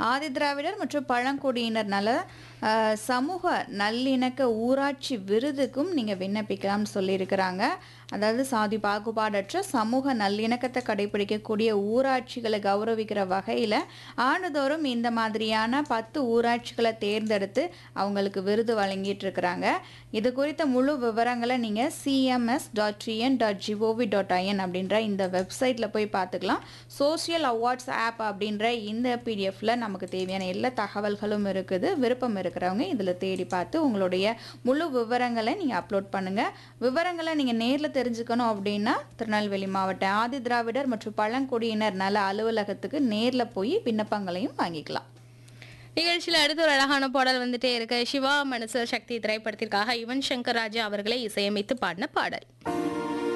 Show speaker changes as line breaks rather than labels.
ஆதிதிராவிடர் மற்றும் பழங்குடியினர் நல அஹ், சமூக நல்லிணக்க ஊராட்சி விருதுக்கும் நீங்கள் விண்ணப்பிக்கலாம்னு சொல்லியிருக்கிறாங்க அதாவது சாதி பாகுபாடற்ற சமூக நல்லிணக்கத்தை கடைபிடிக்கக்கூடிய ஊராட்சிகளை கௌரவிக்கிற வகையில் ஆண்டுதோறும் இந்த மாதிரியான பத்து ஊராட்சிகளை தேர்ந்தெடுத்து அவங்களுக்கு விருது வழங்கிட்டு இருக்கிறாங்க இது குறித்த முழு விவரங்களை நீங்கள் CMS dot TN dot GOV dot IN அப்படின்ற இந்த வெப்சைட்டில் போய் பார்த்துக்கலாம் சோஷியல் அவார்ட்ஸ் ஆப் அப்படின்ற இந்த பிடிஎஃப்ல நமக்கு தேவையான எல்லா தகவல்களும் இருக்குது விருப்பம் இருக்கிறவங்க இதில் தேடி பார்த்து உங்களுடைய முழு விவரங்களை நீங்கள் அப்லோட் பண்ணுங்கள் விவரங்களை நீங்கள் நேரில் தெரிஞ்சுக்கணும் அப்படின்னா திருநெல்வேலி மாவட்ட ஆதி திராவிடர் மற்றும் பழங்குடியினர் நல அலுவலகத்துக்கு நேரில் போய் விண்ணப்பங்களையும் வாங்கிக்கலாம்
நிகழ்ச்சியில் அடுத்த ஒரு அழகான பாடல் வந்துட்டே இருக்கு சிவா மனசு சக்தி திரைப்படத்திற்காக யுவன் சங்கர் ராஜா அவர்களை இசையமைத்து பாடின பாடல்